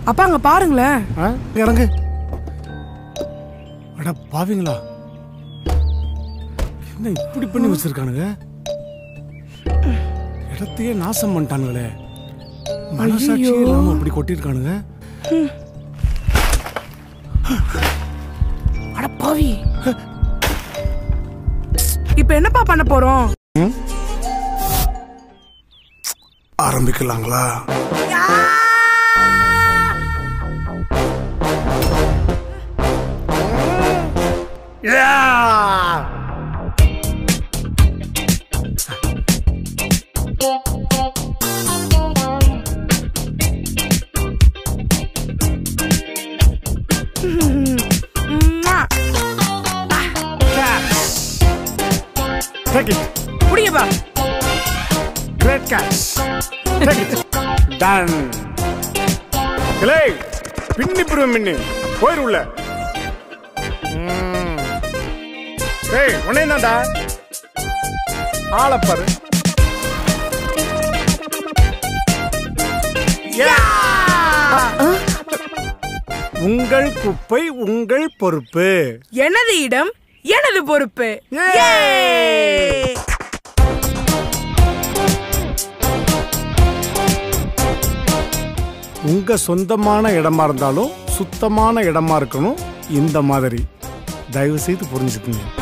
அப்பா அங்க பாருங்களேன் ஆ? இறங்கு அட பாவிங்களா என்ன இப்படி பண்ணி வச்சிருக்கானுங்க இடத்தையே நாசம் பண்ணிட்டானுங்களே மனசாட்சியே இல்லாம இப்படி கொட்டிருக்கானுங்க அட பாவி இப்ப என்னப்பா பண்ண போறோம் ஆரம்பிக்கலாங்களா உம்மா. Take it. புடிங்கப்பா Great catch. Take it. Done. கிளே பின்னி பிரிவு மின்னி போயிரு உள்ள ம். ஏய் உன்னை தான்டா ஆளப்பாரு உங்கள் குப்பை உங்கள் பொறுப்பு எனது இடம் எனது பொறுப்பு Yay! Yay! உங்க சொந்தமான இடமா இருந்தாலும் சுத்தமான இடமா இருக்கணும் இந்த மாதிரி தயவு செய்து புரிஞ்சுக்குங்க